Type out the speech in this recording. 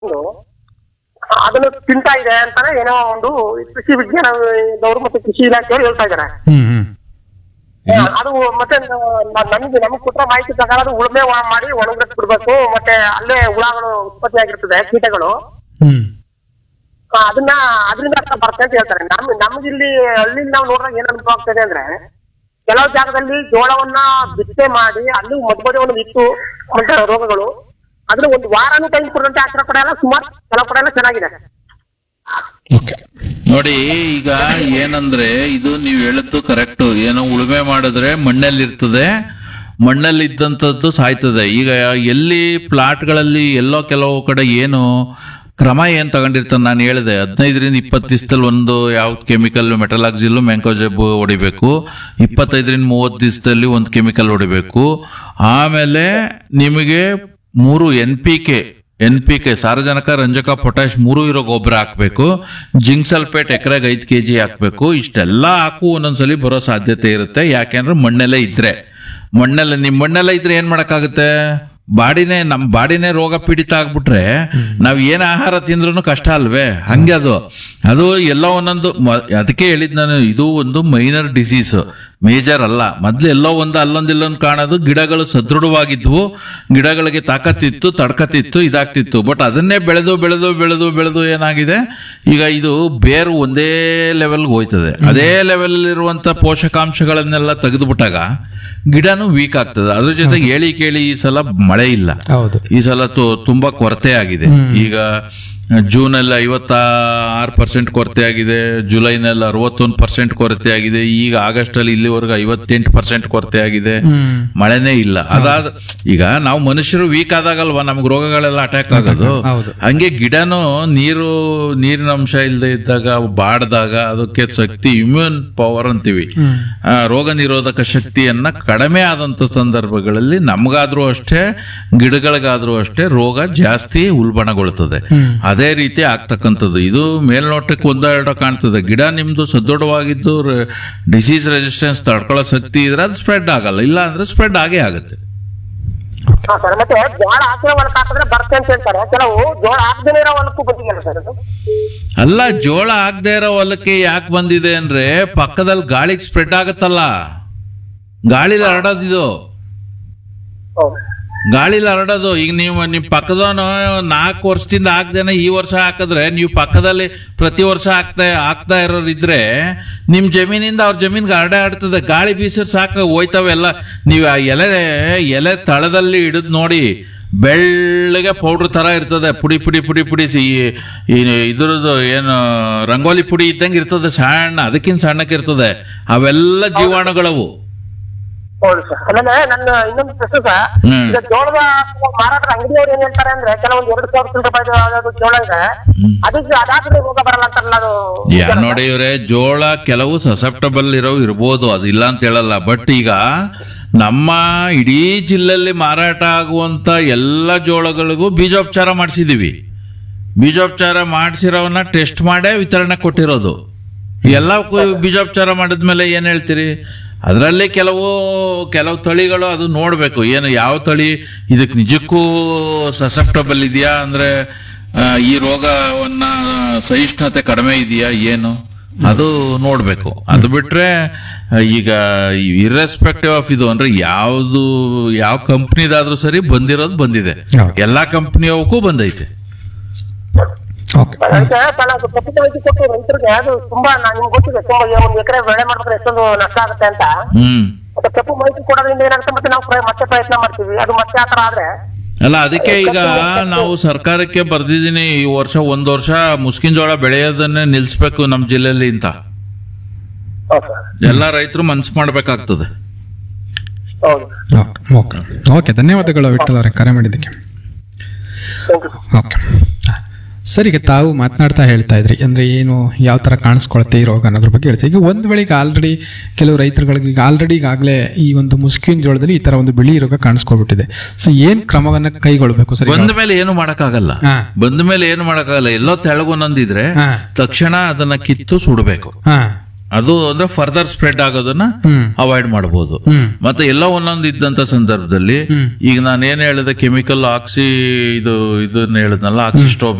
ಅದನ್ನು ತಿಂತಾ ಇದೆ ಅಂತಾನೆ ಏನೋ ಒಂದು ಕೃಷಿ ವಿಜ್ಞಾನದವರು ಮತ್ತೆ ಕೃಷಿ ಇಲಾಖೆಯವರು ಹೇಳ್ತಾ ಇದ್ದಾರೆ ಹ್ಮ್ ಹ್ಮ್ ಅದು ಮತ್ತೆ ನ- ನಮ್ಗೆ ನಮ್ಗೆ ಕೊಟ್ಟ ಮಾಹಿತಿ ಪ್ರಕಾರ ಅದು ಉಳುಮೆ ವ- ಮಾಡಿ ಒಣಗಕ್ಕೆ ಬಿಡ್ಬೇಕು ಮತ್ತೆ ಅಲ್ಲೇ ಹುಳಗಳು ಉತ್ಪತ್ತಿ ಆಗಿರ್ತದೆ ಕೀಟಗಳು ಹ್ಮ್ ಆ, ಅದನ್ನ ಅದರಿಂದ ಅರ್ಥ ಬರುತ್ತೆ ಅಂತ ಹೇಳ್ತಾರೆ ನಮ್ ನಮ್ಗಿಲ್ಲಿ ಹಳ್ಳಿ ನಾವು ನೋಡಿದಾಗ ಏನ್ ಅನುಭವ ಆಗ್ತದೆ ಅಂದ್ರೆ ಕೆಲವು ಜಾಗದಲ್ಲಿ ಜೋಳವನ್ನ ಬಿತ್ತನೆ ಮಾಡಿ ಅಲ್ಲಿ ಮಧ್ಯವನ್ನ ಇತ್ತು ಅಂತ ರೋಗಗಳು ಅದ್ರ ಒಂದು ವಾರನೂ ಟೈಮ್ ಕೊಡುವಂತೆ ಆ ಕಡೆ ಎಲ್ಲ ಸುಮಾರು ಕೆಲವು ಕಡೆ ಎಲ್ಲ ಚೆನ್ನಾಗಿದೆ ಓಕೆ ನೋಡಿ ಈಗ ಏನಂದ್ರೆ ಇದು ನೀವು ಹೇಳದ್ದು ಕರೆಕ್ಟ್ ಏನೋ ಉಳುಮೆ ಮಾಡಿದ್ರೆ ಮಣ್ಣಲ್ಲಿ ಇರ್ತದೆ ಮಣ್ಣಲ್ಲಿ ಇದ್ದಂಥದ್ದು ಸಾಯ್ತದೆ ಈಗ ಎಲ್ಲಿ ಪ್ಲಾಟ್ಗಳಲ್ಲಿ ಎಲ್ಲೋ ಕೆಲವು ಕಡೆ ಏನು ಕ್ರಮ ಏನ್ ತಗೊಂಡಿರ್ತಾನೆ ನಾನು ಹೇಳಿದೆ ಹದಿನೈದರಿಂದ ಇಪ್ಪತ್ತು ದಿವಸದಲ್ಲಿ ಒಂದು ಯಾವ ಕೆಮಿಕಲ್ ಮೆಟಲಾಕ್ಸಿಲ್ಲು ಮೆಂಕೋಜೆಬ್ ಹೊಡಿಬೇಕು ಇಪ್ಪತ್ತೈದರಿಂದ ಮೂವತ್ತು ದಿವಸದಲ್ಲಿ ಒಂದು ಕೆಮಿಕಲ್ ಹೊಡಿಬೇಕು ಆಮೇಲೆ ನಿಮಗೆ ಮೂರು N P K N P K ಸಾರಜನಕ ರಂಜಕ ಪೊಟ್ಯಾಶ್ ಮೂರು ಇರೋ ಗೊಬ್ಬರ ಹಾಕ್ಬೇಕು ಜಿಂಕ್ ಸಲ್ಫೇಟ್ ಎಕರೆಗೆ ಐದು ಕೆ ಜಿ ಹಾಕ್ಬೇಕು ಇಷ್ಟೆಲ್ಲ ಹಾಕು ಒಂದೊಂದ್ಸಲಿ ಬರೋ ಸಾಧ್ಯತೆ ಇರುತ್ತೆ ಯಾಕೆಂದ್ರೆ ಮಣ್ಣೆಲ್ಲ ಇದ್ರೆ ಮಣ್ಣೆಲ್ಲ ನಿಮ್ ಮಣ್ಣೆಲ್ಲ ಇದ್ರೆ ಏನ್ ಮಾಡಕ್ಕಾಗುತ್ತೆ ಬಾಡಿನೇ ನಮ್ ಬಾಡಿನೇ ರೋಗ ಪೀಡಿತ ಆಗ್ಬಿಟ್ರೆ ನಾವ್ ಏನ್ ಆಹಾರ ತಿಂದ್ರೂ ಕಷ್ಟ ಅಲ್ವೇ ಹಂಗೆ ಅದು ಅದು ಎಲ್ಲ ಒಂದೊಂದು ಮ- ಅದಕ್ಕೆ ಹೇಳಿದ್ ನಾನು ಇದು ಒಂದು ಮೈನರ್ ಡಿಸೀಸ್ ಮೇಜರ್ ಅಲ್ಲ ಮೊದ್ಲು ಎಲ್ಲೋ ಒಂದು ಅಲ್ಲೊಂದು ಇಲ್ಲೊಂದು ಕಾಣೋದು ಗಿಡಗಳು ಸದೃಢವಾಗಿದ್ವು ಗಿಡಗಳಿಗೆ ತಾಕತ್ತಿತ್ತು ತಡ್ಕತ್ತಿತ್ತು ಇದಾಗ್ತಿತ್ತು ಬಟ್ ಅದನ್ನೇ ಬೆಳೆದು ಬೆಳೆದು ಬೆಳೆದು ಬೆಳೆದು ಏನಾಗಿದೆ ಈಗ ಇದು ಬೇರು ಒಂದೇ ಲೆವೆಲ್ಗೆ ಹೋಯ್ತದೆ ಅದೇ ಲೆವೆಲ್ ಇರುವಂತ ಪೋಷಕಾಂಶಗಳನ್ನೆಲ್ಲ ತೆಗೆದುಬಿಟ್ಟಾಗ ಗಿಡನೂ ವೀಕ್ ಆಗ್ತದೆ ಅದ್ರ ಜೊತೆಗೆ ಹೇಳಿ ಕೇಳಿ ಈ ಸಲ ಮಳೆ ಇಲ್ಲ ಹೌದು ಈ ಸಲ ತು- ತುಂಬಾ ಕೊರತೆ ಆಗಿದೆ ಈಗ ಜೂನ್ ಅಲ್ಲಿ ಐವತ್ತ ಆರು ಪರ್ಸೆಂಟ್ ಕೊರತೆ ಆಗಿದೆ ಜುಲೈನಲ್ಲಿ ಅರವತ್ತೊಂದು ಪರ್ಸೆಂಟ್ ಕೊರತೆ ಆಗಿದೆ ಈಗ ಆಗಸ್ಟ್ ಅಲ್ಲಿ ಇಲ್ಲಿವರೆಗೂ ಐವತ್ತೆಂಟು ಪರ್ಸೆಂಟ್ ಕೊರತೆ ಆಗಿದೆ ಹ್ಮ್ ಮಳೆನೇ ಇಲ್ಲ ಅದಾದ ಈಗ ನಾವು ಮನುಷ್ಯರು ವೀಕ್ ಆದಾಗಲ್ವಾ ನಮ್ಗೆ ರೋಗಗಳೆಲ್ಲ ಅಟ್ಯಾಕ್ ಆಗೋದು ಹೌದು. ಹಂಗೆ ಗಿಡನು ನೀರು ನೀರಿನ ಅಂಶ ಇಲ್ಲದೆ ಇದ್ದಾಗ ಬಾಡ್ದಾಗ ಅದಕ್ಕೆ ಶಕ್ತಿ ಇಮ್ಯೂನ್ ಪವರ್ ಅಂತೀವಿ ಆ, ರೋಗ ನಿರೋಧಕ ಶಕ್ತಿಯನ್ನ ಕಡಿಮೆ ಆದಂತ ಸಂದರ್ಭಗಳಲ್ಲಿ ನಮ್ಗಾದ್ರೂ ಅಷ್ಟೇ ಗಿಡಗಳಿಗಾದ್ರೂ ಅಷ್ಟೇ ರೋಗ ಜಾಸ್ತಿ ಉಲ್ಬಣಗೊಳ್ತದೆ ಅದೇ ರೀತಿ ಆಗ್ತಕ್ಕಂಥದ್ದು ಇದು ಮೇಲ್ನೋಟಕ್ಕೆ ಒಂದೆರಡು ಕಾಣ್ತದೆ ಗಿಡ ನಿಮ್ದು ಸದೃಢವಾಗಿದ್ದು ಡಿಸೀಸ್ ರೆಸಿಸ್ಟೆನ್ಸ್ ತಡ್ಕೊಳ್ಳೋ ಶಕ್ತಿ ಇದ್ರೆ ಅದು ಸ್ಪ್ರೆಡ್ ಆಗಲ್ಲ ಇಲ್ಲ ಅಂದ್ರೆ ಸ್ಪ್ರೆಡ್ ಆಗೇ ಆಗುತ್ತೆ ಹಾ ಸರ್ ಮತ್ತೆ ಜೋಳ ಹಾಕಿರೋ ಹೊಲಕ್ಕೆ ಹಾಕಿದ್ರೆ ಬರುತ್ತೆ ಅಂತ ಹೇಳ್ತಾರೆ ಕೆಲವು ಜೋಳ ಹಾಕದೇ ಇರೋ ಹೊಲಕ್ಕೂ ಬಂದಿದೆಯಲ್ಲ ಸರ್ ಅದು ಅಲ್ಲ ಜೋಳ ಆಗದೆ ಇರೋ ಹೊಲಕ್ಕೆ ಯಾಕೆ ಬಂದಿದೆ ಅಂದ್ರೆ ಪಕ್ಕದಲ್ಲಿ ಗಾಳಿಗೆ ಸ್ಪ್ರೆಡ್ ಆಗುತ್ತಲ್ಲ ಗಾಳಿಲಿ ಹರಡೋದಿದು ಹೌದು ಗಾಳಿಲಿ ಹರಡೋದು ಈಗ ನೀವು ನಿಮ್ ಪಕ್ಕದವನು ನಾಲ್ಕು ವರ್ಷದಿಂದ ಹಾಕ್ದೇನೆ ಈ ವರ್ಷ ಹಾಕಿದ್ರೆ ನೀವು ಪಕ್ಕದಲ್ಲಿ ಪ್ರತಿ ವರ್ಷ ಹಾಕ್ತಾ ಹಾಕ್ತಾ ಇರೋರು ಇದ್ರೆ ನಿಮ್ ಜಮೀನಿಂದ ಅವ್ರ ಜಮೀನ್ಗೆ ಹರಡೆ ಆಡ್ತದೆ ಗಾಳಿ ಬೀಸಿದ್ರೆ ಸಾಕು ಹೋಯ್ತವೆ ಎಲ್ಲ ನೀವು ಆ ಎಲೆ ಎಲೆ ತಳದಲ್ಲಿ ಹಿಡಿದು ನೋಡಿ ಬೆಳ್ಳಗೆ ಪೌಡ್ರ್ ತರ ಇರ್ತದೆ ಪುಡಿ ಪುಡಿ ಪುಡಿ ಪುಡಿ ಸಿ- ಈ ಇದ್ರದ್ದು ಏನು ರಂಗೋಲಿ ಪುಡಿ ಇದ್ದಂಗೆ ಇರ್ತದೆ ಸಣ್ಣ ಅದಕ್ಕಿಂತ ಸಣ್ಣಕ್ಕೆ ಇರ್ತದೆ ಅವೆಲ್ಲ ಜೀವಾಣುಗಳವು ಹೌದು ಸರ್ ಆಮೇಲೆ ನನ್ನ ಇನ್ನೊಂದು ಪ್ರಶ್ನೆ ಸರ್ ಹ್ಮ್. ಈಗ ಜೋಳದ ಮಾರಾಟದ ಅಂಗಡಿಯವ್ರು ಏನ್ ಹೇಳ್ತಾರೆ ಅಂದ್ರೆ ಕೆಲವೊಂದು ಎರಡು ಸಾವಿರ ರೂಪಾಯಿ ಯಾವ್ದಾದ್ರು ಜೋಳ ಇದೆ ಅದಕ್ಕೆ ಅದಾದ್ರೆ ರೋಗ ಬರಲ್ಲ ಅಂತಾರಲ್ಲ ಅದು ಯಾ ನೋಡಿ ಇವ್ರೆ ಜೋಳ ಕೆಲವು ಸಸೆಪ್ಟಬಲ್ ಇರೋ ಇರ್ಬೋದು ಅದು ಇಲ್ಲ ಅಂತ ಹೇಳಲ್ಲ ಬಟ್ ಈಗ ನಮ್ಮ ಇಡೀ ಜಿಲ್ಲೆಯಲ್ಲಿ ಮಾರಾಟ ಆಗುವಂತ ಎಲ್ಲ ಜೋಳಗಳಿಗೂ ಬೀಜೋಪಚಾರ ಮಾಡಿಸಿದೀವಿ ಬೀಜೋಪಚಾರ ಮಾಡಿಸಿರೋವನ್ನ ಟೆಸ್ಟ್ ಮಾಡೇ ವಿತರಣೆ ಕೊಟ್ಟಿರೋದು ಎಲ್ಲ ಕು- ಬೀಜೋಪಚಾರ ಮಾಡಿದ್ಮೇಲೆ ಏನ್ ಹೇಳ್ತೀರಿ ಅದರಲ್ಲಿ ಕೆಲವು ಕೆಲವು ತಳಿಗಳು ಅದು ನೋಡಬೇಕು ಏನು ಯಾವ ತಳಿ ಇದಕ್ಕೆ ನಿಜಕ್ಕೂ ಸಸೆಪ್ಟಬಲ್ ಇದೆಯಾ ಅಂದ್ರೆ ಆ, ಈ ರೋಗವನ್ನ ಸಹಿಷ್ಣುತೆ ಕಡಿಮೆ ಇದೆಯಾ ಏನು ಅದು ನೋಡ್ಬೇಕು ಅದು ಬಿಟ್ರೆ ಆ, ಈಗ ಇರ್ರೆಸ್ಪೆಕ್ಟಿವ್ ಆಫ್ ಇದು ಅಂದ್ರೆ ಯಾವ್ದು ಯಾವ ಕಂಪ್ನಿದಾದ್ರೂ ಸರಿ ಬಂದಿರೋದು ಬಂದಿದೆ ಹೌದು. ಎಲ್ಲಾ ಕಂಪ್ನಿಯವಕ್ಕೂ ಬಂದೈತೆ ಓಕೆ ಅದಕ್ಕೆ ತಾನು ಅದು ತಪ್ಪು ಮಾಹಿತಿ ಕೊಟ್ಟು ರೈತರಿಗೆ ಅದು ತುಂಬಾ ನಾನು ನಿಮ್ಗೆ ಗೊತ್ತಿದೆ ತುಂಬಾ ಈ ಒಂದು ಎಕರೆ ಬೆಳೆ ಮಾಡ್ಬೇಕಾದ್ರೆ ಎಷ್ಟೊಂದು ನಷ್ಟ ಆಗುತ್ತೆ ಅಂತ ಹ್ಮ್ ಮತ್ತೆ ತಪ್ಪು ಮಾಹಿತಿ ಕೊಡೋದ್ರಿಂದ ಏನಾಗುತ್ತೆ ಮತ್ತೆ ನಾವು ಪ್ರ- ಮತ್ತೆ ಪ್ರಯತ್ನ ಮಾಡ್ತೀವಿ ಅದು ಮತ್ತೆ ಆ ತರ ಆದ್ರೆ ಅಲ್ಲ ಅದಕ್ಕೆ ಈಗ ನಾವು ಸರ್ಕಾರಕ್ಕೆ ಬರ್ದಿದ್ದೀನಿ ಈ ವರ್ಷ ಒಂದ್ ವರ್ಷ ಮುಸ್ಕಿನ್ ಜೋಳ ಬೆಳೆಯೋದನ್ನೇ ನಿಲ್ಸ್ಬೇಕು ನಮ್ಮ ಜಿಲ್ಲೆಯಲ್ಲಿ ಅಂತ ಹೌದು ಎಲ್ಲಾ ರೈತರು ಮನ್ಸು ಮಾಡ್ಬೇಕಾಗ್ತದೆ ಹೌದು ಓಕೆ ಓಕೆ ಓಕೆ ಧನ್ಯವಾದಗಳು ವಿಠಲ್ ಅವರೇ ಕರೆ ಮಾಡಿದ್ದಕ್ಕೆ ಥ್ಯಾಂಕ್ ಯು ಓಕೆ ಸರ್ ಈಗ ತಾವು ಮಾತನಾಡ್ತಾ ಹೇಳ್ತಾ ಇದ್ರಿ ಅಂದ್ರೆ ಏನು ಯಾವ ತರ ಕಾಣಿಸ್ಕೊಳುತ್ತೆ ಈ ರೋಗ ಅನ್ನೋದ್ರ ಬಗ್ಗೆ ಹೇಳ್ತಾ ಈಗ ಒಂದ್ ವೇಳೆ ಈಗ ಆಲ್ರೆಡಿ ಕೆಲವು ರೈತರುಗಳಿಗೆ ಈಗ ಆಲ್ರೆಡಿ ಈಗಾಗಲೇ ಈ ಒಂದು ಮುಸ್ಕಿನ್ ಜೋಳದಲ್ಲಿ ಈ ತರ ಒಂದು ಬಿಳಿ ರೋಗ ಕಾಣಿಸ್ಕೊಳ್ಬಿಟ್ಟಿದೆ ಸೊ ಏನ್ ಕ್ರಮವನ್ನ ಕೈಗೊಳ್ಬೇಕು ಸರ್ ಈಗ? ಬಂದ ಮೇಲೆ ಏನು ಮಾಡಕ್ಕಾಗಲ್ಲ ಹಾ. ಬಂದ ಮೇಲೆ ಏನು ಮಾಡಕ್ಕಾಗಲ್ಲ ಎಲ್ಲೋ ತೆಳಗೊಂದಿದ್ರೆ ಹಾ. ತಕ್ಷಣ ಅದನ್ನ ಕಿತ್ತು ಸುಡಬೇಕು ಹಾ ಅದು ಅಂದ್ರೆ ಫರ್ದರ್ ಸ್ಪ್ರೆಡ್ ಆಗೋದನ್ನ ಹ್ಮ್ ಅವಾಯ್ಡ್ ಮಾಡಬಹುದು ಹ್ಮ್ ಮತ್ತೆ ಎಲ್ಲ ಒಂದೊಂದು ಇದ್ದಂತ ಸಂದರ್ಭದಲ್ಲಿ ಈಗ ನಾನು ಏನ್ ಹೇಳಿದೆ ಕೆಮಿಕಲ್ ಆಕ್ಸಿ ಇದು ಇದನ್ನ ಹೇಳಿದ್ನಲ್ಲ ಆಕ್ಸಿಸ್ಟೋಮ್